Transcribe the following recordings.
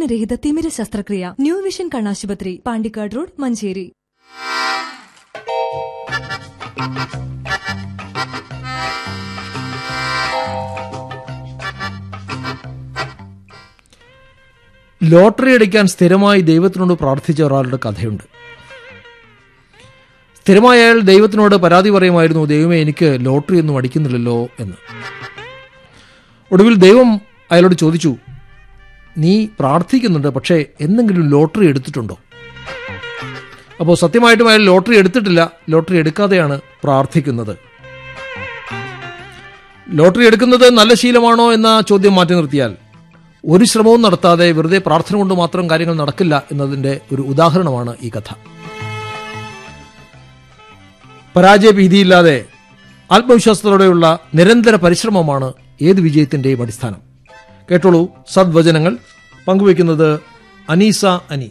വേദനരഹിത തിമിര ശസ്ത്രക്രിയ new vision കണ്ണാശുപത്രി പാണ്ടിക്കാട് റോഡ് മഞ്ചേരി ലോട്ടറി അടിക്കാൻ സ്ഥിരമായി ദൈവത്തിനോട് പ്രാർത്ഥിച്ച ഒരാളുടെ കഥയുണ്ട് സ്ഥിരമായി അയാൾ ദൈവത്തിനോട് പരാതി പറയുമായിരുന്നു ദൈവമേ എനിക്ക് ലോട്ടറി ഒന്നും അടിക്കുന്നില്ലല്ലോ എന്ന് ഒടുവിൽ ദൈവം അയാളോട് ചോദിച്ചു നീ പ്രാർത്ഥിക്കുന്നുണ്ട് പക്ഷേ എന്തെങ്കിലും ലോട്ടറി എടുത്തിട്ടുണ്ടോ അപ്പോൾ സത്യമായിട്ടും അയാൾ ലോട്ടറി എടുത്തിട്ടില്ല ലോട്ടറി എടുക്കാതെയാണ് പ്രാർത്ഥിക്കുന്നത് ലോട്ടറി എടുക്കുന്നത് നല്ല ശീലമാണോ എന്ന ചോദ്യം മാറ്റി നിർത്തിയാൽ ഒരു ശ്രമവും നടത്താതെ വെറുതെ പ്രാർത്ഥന കൊണ്ട് മാത്രം കാര്യങ്ങൾ നടക്കില്ല എന്നതിന്റെ ഒരു ഉദാഹരണമാണ് ഈ കഥ പരാജയ ഭീതിയില്ലാതെ ആത്മവിശ്വാസത്തോടെയുള്ള നിരന്തര പരിശ്രമമാണ് ഏത് വിജയത്തിന്റെയും അടിസ്ഥാനം കേട്ടോളൂ സദ്വചനങ്ങൾ പങ്കുവയ്ക്കുന്നത് അനീസ അനി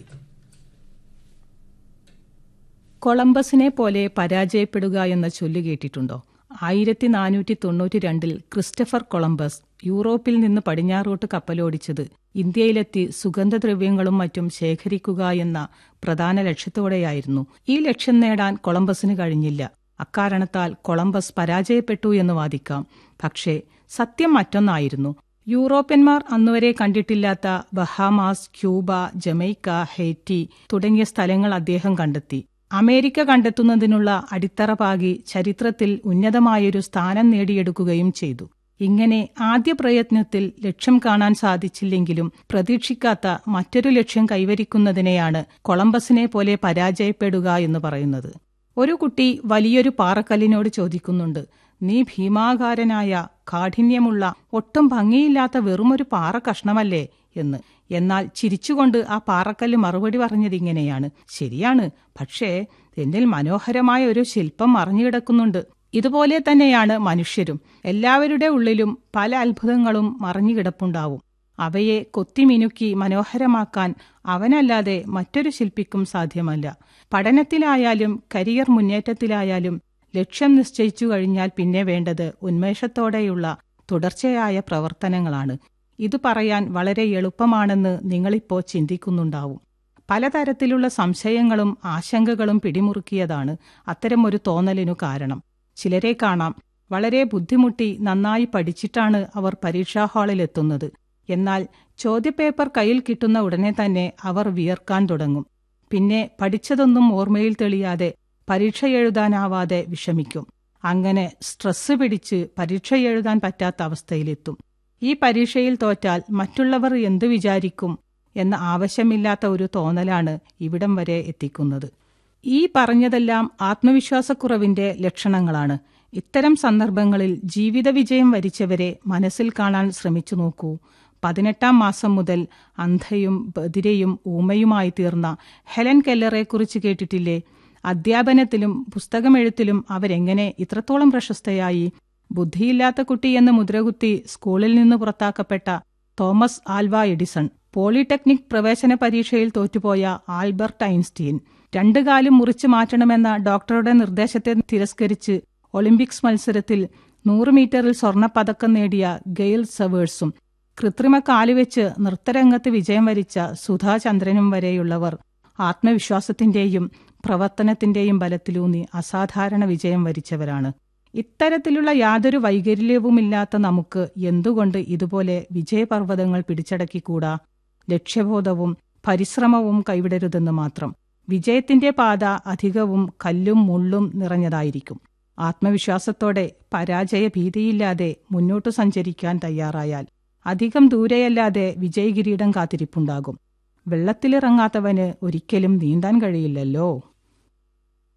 കൊളംബസിനെ പോലെ പരാജയപ്പെടുക എന്ന ചൊല്ലു കേട്ടിട്ടുണ്ടോ ആയിരത്തി നാനൂറ്റി തൊണ്ണൂറ്റി രണ്ടിൽ ക്രിസ്റ്റഫർ കൊളംബസ് യൂറോപ്പിൽ നിന്ന് പടിഞ്ഞാറോട്ട് കപ്പലോടിച്ചത് ഇന്ത്യയിലെത്തി സുഗന്ധദ്രവ്യങ്ങളും മറ്റും ശേഖരിക്കുക എന്ന പ്രധാന ലക്ഷ്യത്തോടെയായിരുന്നു ഈ ലക്ഷ്യം നേടാൻ കൊളംബസിന് കഴിഞ്ഞില്ല അക്കാരണത്താൽ കൊളംബസ് പരാജയപ്പെട്ടു എന്ന് വാദിക്കാം പക്ഷേ സത്യം മറ്റൊന്നായിരുന്നു യൂറോപ്യന്മാർ അന്നുവരെ കണ്ടിട്ടില്ലാത്ത ബഹാമാസ് ക്യൂബ ജമൈക്ക ഹെയ്റ്റി തുടങ്ങിയ സ്ഥലങ്ങൾ അദ്ദേഹം കണ്ടെത്തി അമേരിക്ക കണ്ടെത്തുന്നതിനുള്ള അടിത്തറ പാകി ചരിത്രത്തിൽ ഉന്നതമായൊരു സ്ഥാനം നേടിയെടുക്കുകയും ചെയ്തു ഇങ്ങനെ ആദ്യ പ്രയത്നത്തിൽ ലക്ഷ്യം കാണാൻ സാധിച്ചില്ലെങ്കിലും പ്രതീക്ഷിക്കാത്ത മറ്റൊരു ലക്ഷ്യം കൈവരിക്കുന്നതിനെയാണ് കൊളംബസിനെ പോലെ പരാജയപ്പെടുക എന്ന് പറയുന്നത് ഒരു കുട്ടി വലിയൊരു പാറക്കല്ലിനോട് ചോദിക്കുന്നുണ്ട് നീ ഭീമാകാരനായ കാഠിന്യമുള്ള ഒട്ടും ഭംഗിയില്ലാത്ത വെറുമൊരു പാറ കഷ്ണമല്ലേ എന്ന് എന്നാൽ ചിരിച്ചുകൊണ്ട് ആ പാറക്കല്ല് മറുപടി പറഞ്ഞതിങ്ങനെയാണ് ശരിയാണ് പക്ഷേ എന്നിൽ മനോഹരമായ ഒരു ശില്പം മറിഞ്ഞുകിടക്കുന്നുണ്ട് ഇതുപോലെ തന്നെയാണ് മനുഷ്യരും എല്ലാവരുടെ ഉള്ളിലും പല അത്ഭുതങ്ങളും മറിഞ്ഞുകിടപ്പുണ്ടാവും അവയെ കൊത്തിമിനുക്കി മനോഹരമാക്കാൻ അവനല്ലാതെ മറ്റൊരു ശില്പിക്കും സാധ്യമല്ല പഠനത്തിലായാലും കരിയർ മുന്നേറ്റത്തിലായാലും ലക്ഷ്യം നിശ്ചയിച്ചു കഴിഞ്ഞാൽ പിന്നെ വേണ്ടത് ഉന്മേഷത്തോടെയുള്ള തുടർച്ചയായ പ്രവർത്തനങ്ങളാണ് ഇത് പറയാൻ വളരെ എളുപ്പമാണെന്ന് നിങ്ങളിപ്പോ ചിന്തിക്കുന്നുണ്ടാവും പലതരത്തിലുള്ള സംശയങ്ങളും ആശങ്കകളും പിടിമുറുക്കിയതാണ് അത്തരമൊരു തോന്നലിനു കാരണം ചിലരെ കാണാം വളരെ ബുദ്ധിമുട്ടി നന്നായി പഠിച്ചിട്ടാണ് അവർ പരീക്ഷാ ഹാളിലെത്തുന്നത് എന്നാൽ ചോദ്യപേപ്പർ കയ്യിൽ കിട്ടുന്ന ഉടനെ തന്നെ അവർ വിയർക്കാൻ തുടങ്ങും പിന്നെ പഠിച്ചതൊന്നും ഓർമ്മയിൽ തെളിയാതെ പരീക്ഷ എഴുതാനാവാതെ വിഷമിക്കും അങ്ങനെ സ്ട്രെസ് പിടിച്ച് പരീക്ഷ എഴുതാൻ പറ്റാത്ത അവസ്ഥയിലെത്തും ഈ പരീക്ഷയിൽ തോറ്റാൽ മറ്റുള്ളവർ എന്തു വിചാരിക്കും എന്ന ആവശ്യമില്ലാത്ത ഒരു തോന്നലാണ് ഇവിടം വരെ എത്തിക്കുന്നത് ഈ പറഞ്ഞതെല്ലാം ആത്മവിശ്വാസക്കുറവിന്റെ ലക്ഷണങ്ങളാണ് ഇത്തരം സന്ദർഭങ്ങളിൽ ജീവിത വിജയം വരിച്ചവരെ മനസ്സിൽ കാണാൻ ശ്രമിച്ചു നോക്കൂ പതിനെട്ടാം മാസം മുതൽ അന്ധയും ബദിരയും ഊമയുമായി തീർന്ന ഹെലൻ കെല്ലറെക്കുറിച്ച് കേട്ടിട്ടില്ലേ അധ്യാപനത്തിലും പുസ്തകമെഴുത്തിലും അവരെങ്ങനെ ഇത്രത്തോളം പ്രശസ്തയായി ബുദ്ധിയില്ലാത്ത കുട്ടി എന്ന് മുദ്രകുത്തി സ്കൂളിൽ നിന്ന് പുറത്താക്കപ്പെട്ട തോമസ് ആൽവ എഡിസൺ പോളിടെക്നിക് പ്രവേശന പരീക്ഷയിൽ തോറ്റുപോയ ആൽബർട്ട് ഐൻസ്റ്റീൻ രണ്ടു കാലും മുറിച്ചു മാറ്റണമെന്ന ഡോക്ടറുടെ നിർദ്ദേശത്തെ തിരസ്കരിച്ച് ഒളിമ്പിക്സ് മത്സരത്തിൽ നൂറ് മീറ്ററിൽ സ്വർണപ്പതക്കം നേടിയ ഗെയിൽ സവേഴ്സും കൃത്രിമ കാലുവെച്ച് നൃത്തരംഗത്ത് വിജയം വരിച്ച സുധാചന്ദ്രനും വരെയുള്ളവർ ആത്മവിശ്വാസത്തിന്റെയും പ്രവർത്തനത്തിന്റെയും ബലത്തിലൂന്നി അസാധാരണ വിജയം വരിച്ചവരാണ് ഇത്തരത്തിലുള്ള യാതൊരു വൈകല്യവുമില്ലാത്ത നമുക്ക് എന്തുകൊണ്ട് ഇതുപോലെ വിജയപർവ്വതങ്ങൾ പിടിച്ചടക്കിക്കൂടാ ലക്ഷ്യബോധവും പരിശ്രമവും കൈവിടരുതെന്ന് മാത്രം വിജയത്തിന്റെ പാത അധികവും കല്ലും മുള്ളും നിറഞ്ഞതായിരിക്കും ആത്മവിശ്വാസത്തോടെ പരാജയ ഭീതിയില്ലാതെ മുന്നോട്ടു സഞ്ചരിക്കാൻ തയ്യാറായാൽ അധികം ദൂരെയല്ലാതെ വിജയകിരീടം കാത്തിരിപ്പുണ്ടാകും വെള്ളത്തിലിറങ്ങാത്തവന് ഒരിക്കലും നീന്താൻ കഴിയില്ലല്ലോ